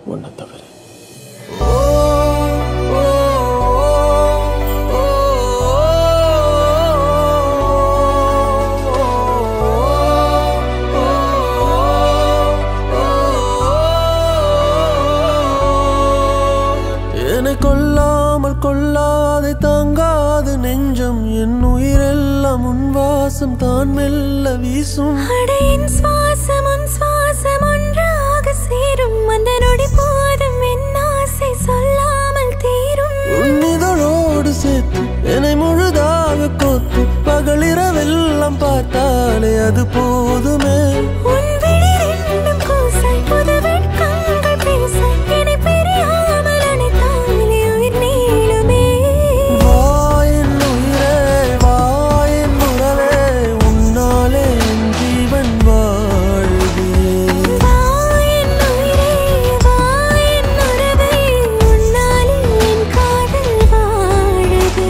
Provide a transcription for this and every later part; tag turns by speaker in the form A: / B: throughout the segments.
A: உன்னை தவிர
B: என்னை கொல்லாமல் கொள்ளாതെ தாங்காது நெஞ்சம் என் உயிரெல்லாம் உன் வாசம் தான் மெல்ல வீசும்
C: அடையின் சுவாசம் உன் சுவாசம் ஒன்றாக சேரும் அந்த நொடி போதும் என் ஆசை சொல்லாமல் தீரும்
B: உன் இதழோடு சேர்த்து என்னை முழுதாக கோத்து பகலிரவெல்லாம் பார்த்தாலே அது போதுமே
C: உன் விழி ரெண்டும் கூச புது வெட்கங்கள் பேச என்னை பிரியாமல் அணைத்தாலே உயிர் நீளுமே
B: வா என் உயிரே வா என் உறவே உன்னாலே என் ஜீவன் வாழுதே
C: வா என் உயிரே வா என் உறவே உன்னாலே என் காதல் வாழுதே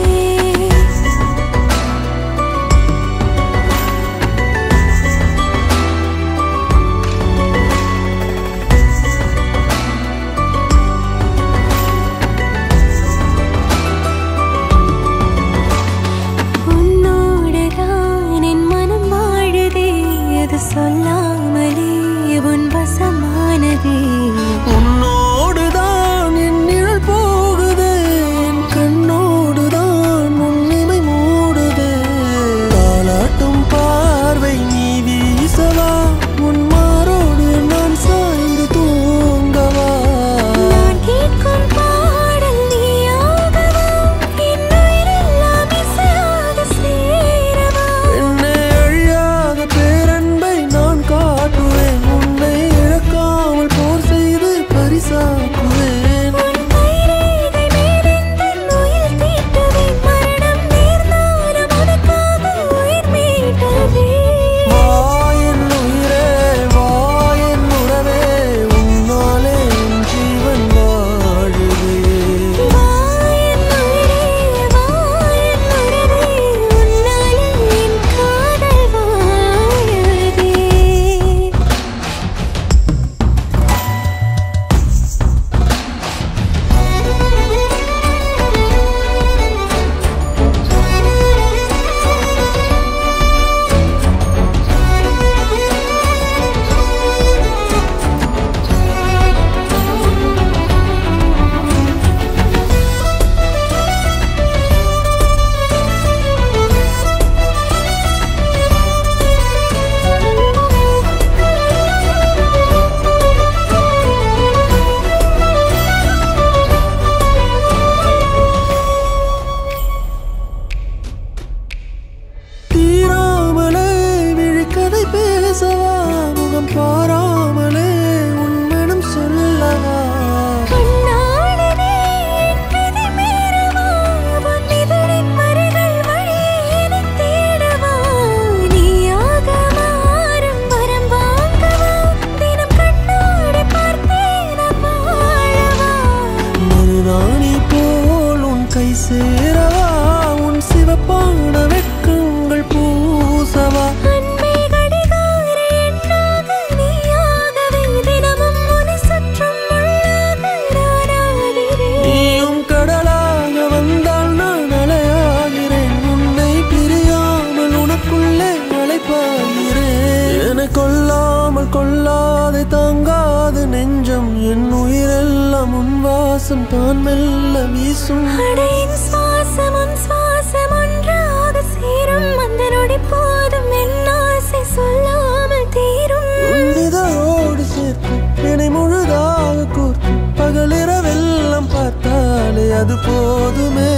C: உன்னோடுதான் என் மனம் வாழுதே அது சொல்லாமலே உன் வசமானதே
B: உன்னோடுதான் என் நிழல் போகுது என் கண்ணோடுதான் உன்னிமை மூடுது தாலாட்டும் பார்வை நீ வீசவா உன் மாரோடு நான் சாய்ந்து தூங்கவா
C: நான் கேட்கும் பாடல் நீயாகவா என் உயிரெல்லாம் இசையாக சேரவா
B: என்னை அழியாத பேரன்பை நான் காட்டுவேன் உன்னை இழக்காமல் போர் செய்து பரிசாக்குவேன்
C: உன் கைரேகை மேலெந்தன் உயிர் தீட்டுவேன் மரணம் நேர்ந்தாலும் உனக்காக உயிர் மீட்டதே
B: வா என் உயிரே வா என் உறவே உன்னாலே என் ஜீவன் வாழுதே
C: வா என் உயிரே வா என் உறவே உன்னாலே என் காதல் வாழுதே
B: தீராமலே விழிக்கதை பேசவா முகம் பாராமலே உன் மனம் சொல்லவா
C: கண்ணாளனே என் விதி மீறவா உன் இதழின் வரிகள் வழியே எனத் தேடவா நீயாக மாறும் வரம் வாங்கவா தினம் கண்ணாடி பார்த்தேன் நான் வாழவா
B: மருதாணி போல் உன் கை சேரவா உன் சிவப்பான வெட்கங்கள் பூசவா
C: அன்பே கடிகார எண்ணாக நீயாகவே தினமும் உன்னை சுற்றும் முள்ளாக நானாகிறேன்
B: நீயும் கடலாக வந்தால் நான் அலையாகிறேன் உன்னை பிரியாமல் உனக்குள்ளே அழைப்பாகிறேன் என கொல்லாமல் கொள்ளாതെ தாங்காது நெஞ்சம் என் உயிரெல்லாம் உன் வாசம் தான் மெல்ல வீசும்
C: அடையின் சுவாசம் உன் சுவாசம் ஒன்றாக சேரும் அந்த நொடி போதும் என் ஆசை சொல்லாமல் தீரும்
B: உன்னிதழோடு சேர்த்து என்னை முழுதாக கோர்த்து பகலிரவெல்லாம் பார்த்தாலே அது போதுமே